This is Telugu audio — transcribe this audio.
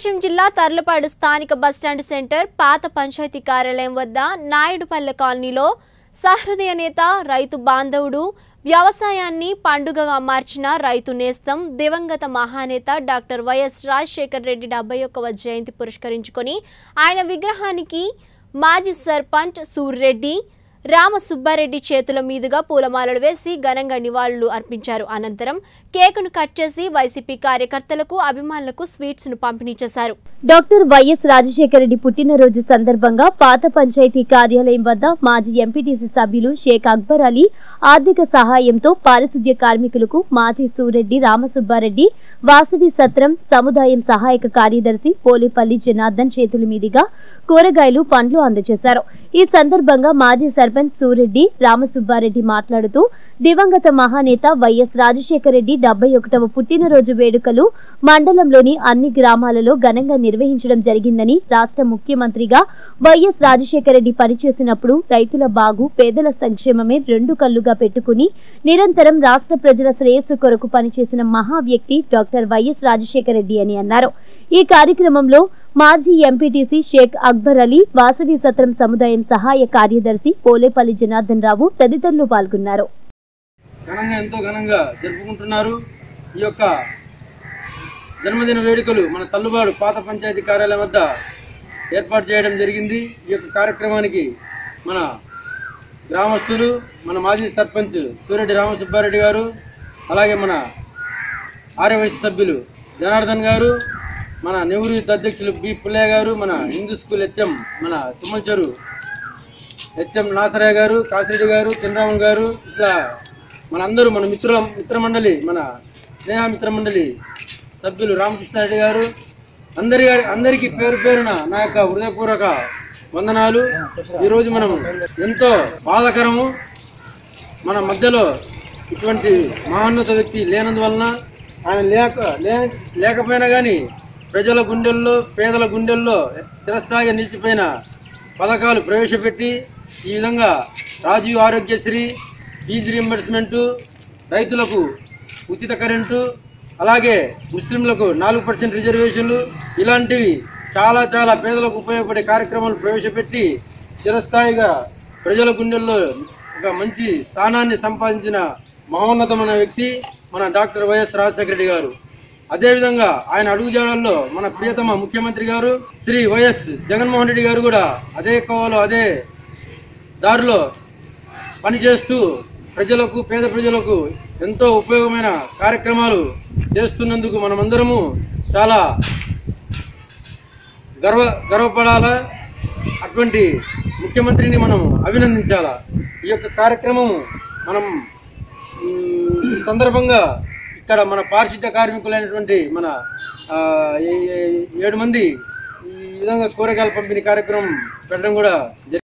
ప్రకాశం జిల్లా తర్లపాడు స్థానిక బస్టాండ్ సెంటర్ పాత పంచాయతీ కార్యాలయం వద్ద నాయుడుపల్లె కాలనీలో సహృదయ నేత రైతు బాంధవుడు వ్యవసాయాన్ని పండుగగా మార్చిన రైతు నేస్తం దివంగత మహానేత డాక్టర్ వైఎస్ రాజశేఖర్ రెడ్డి డెబ్బై ఒక్కవ జయంతి పురస్కరించుకొని ఆయన విగ్రహానికి మాజీ సర్పంచ్ సూర్రెడ్డి రామ సుబ్బారెడ్డి చేతుల మీదుగా పూలమాలలు వేసి ఘనంగా నివాళులు అర్పించారు అనంతరం కేకును కట్ చేసి వైసీపీ కార్యకర్తలకు అభిమానులకు స్వీట్స్ ను పంపిణీ చేశారు డాక్టర్ వైఎస్ రాజశేఖర రెడ్డి పుట్టినరోజు సందర్భంగా పాత పంచాయతీ కార్యాలయం వద్ద మాజీ ఎంపీటీసీ సభ్యులు షేక్ అక్బర్ అలీ ఆర్థిక సహాయంతో పారిశుద్ధ్య కార్మికులకు మాజీ సూరెడ్డి రామసుబ్బారెడ్డి వాసవి సత్రం సముదాయం సహాయక కార్యదర్శి పోలేపల్లి జనార్దన్ చేతుల మీదుగా కూరగాయలు పండ్లు అందజేశారు ఈ సందర్భంగా మాజీ సర్పంచ్ సూరెడ్డి రామసుబ్బారెడ్డి మాట్లాడుతూ దివంగత మహానేత వైఎస్ రాజశేఖర రెడ్డి డెబ్బై ఒకటవ పుట్టినరోజు వేడుకలు మండలంలోని అన్ని గ్రామాలలో ఘనంగా నిర్వహించడం జరిగిందని రాష్ట్ర ముఖ్యమంత్రిగా వైఎస్ రాజశేఖర రెడ్డి పనిచేసినప్పుడు రైతుల బాగు పేదల సంక్షేమమే రెండు కళ్లుగా పెట్టుకుని నిరంతరం రాష్ట్ర ప్రజల శ్రేయస్సు కొరకు పనిచేసిన మహా వ్యక్తి డాక్టర్ వైఎస్ రాజశేఖర రెడ్డి అని అన్నారు ఈ కార్యక్రమంలో మాజీ ఎంపీటీసీ షేక్ అక్బర్ అలీ వాసవి సత్రం సముదాయం సహాయ కార్యదర్శి పోలేపల్లి జనార్దన్ రావు తదితరులు పాల్గొన్నారు ఘనంగా ఎంతో ఘనంగా జరుపుకుంటున్నారు ఈ యొక్క జన్మదిన వేడుకలు మన తల్లుబాడు పాత పంచాయతీ కార్యాలయం వద్ద ఏర్పాటు చేయడం జరిగింది ఈ యొక్క కార్యక్రమానికి మన గ్రామస్తులు మన మాజీ సర్పంచ్ సూరెడ్డి రామసుబ్బారెడ్డి గారు అలాగే మన ఆర్యవైశ్య సభ్యులు జనార్దన్ గారు మన నెహ్రూ యూత్ అధ్యక్షులు బి పుల్లయ్య గారు మన హిందూ స్కూల్ హెచ్ఎం మన తుమ్మల్చెరు హెచ్ఎం నాసరయ్య గారు కాసిరెడ్డి గారు చంద్రరామన్ గారు ఇట్లా మనందరూ మన మిత్రుల మిత్రమండలి మన స్నేహ మిత్రమండలి సభ్యులు రామకృష్ణారెడ్డి గారు అందరి అందరికీ పేరు పేరున నా యొక్క హృదయపూర్వక వందనాలు ఈరోజు మనం ఎంతో బాధాకరము మన మధ్యలో ఇటువంటి మహోన్నత వ్యక్తి లేనందువలన ఆయన లేక లే- లేకపోయినా కానీ ప్రజల గుండెల్లో పేదల గుండెల్లో చిరస్థాయిగా నిలిచిపోయిన పథకాలు ప్రవేశపెట్టి ఈ విధంగా రాజీవ్ ఆరోగ్యశ్రీ ఫీజు రీంబర్స్మెంటు రైతులకు ఉచిత కరెంటు అలాగే ముస్లింలకు నాలుగు పర్సెంట్ రిజర్వేషన్లు ఇలాంటివి చాలా చాలా పేదలకు ఉపయోగపడే కార్యక్రమాలు ప్రవేశపెట్టి చిరస్థాయిగా ప్రజల గుండెల్లో ఒక మంచి స్థానాన్ని సంపాదించిన మహోన్నతమైన వ్యక్తి మన డాక్టర్ వైఎస్ రాజశేఖర రెడ్డి గారు అదేవిధంగా ఆయన అడుగుజాడల్లో మన ప్రియతమ ముఖ్యమంత్రి గారు శ్రీ వైఎస్ జగన్మోహన్ రెడ్డి గారు కూడా అదే కోవలో అదే దారిలో పనిచేస్తూ ప్రజలకు పేద ప్రజలకు ఎంతో ఉపయోగమైన కార్యక్రమాలు చేస్తున్నందుకు మనమందరము చాలా గర్వ గర్వపడాలా అటువంటి ముఖ్యమంత్రిని మనం అభినందించాలా ఈ యొక్క కార్యక్రమం మనం మ్, ఈ సందర్భంగా ఇక్కడ మన పారిశుద్ధ్య కార్మికులైనటువంటి మన ఆ, ఏ- ఏ- ఏడు మంది ఈ విధంగా కూరగాయల పంపిణీ కార్యక్రమం పెట్టడం కూడా జరిగింది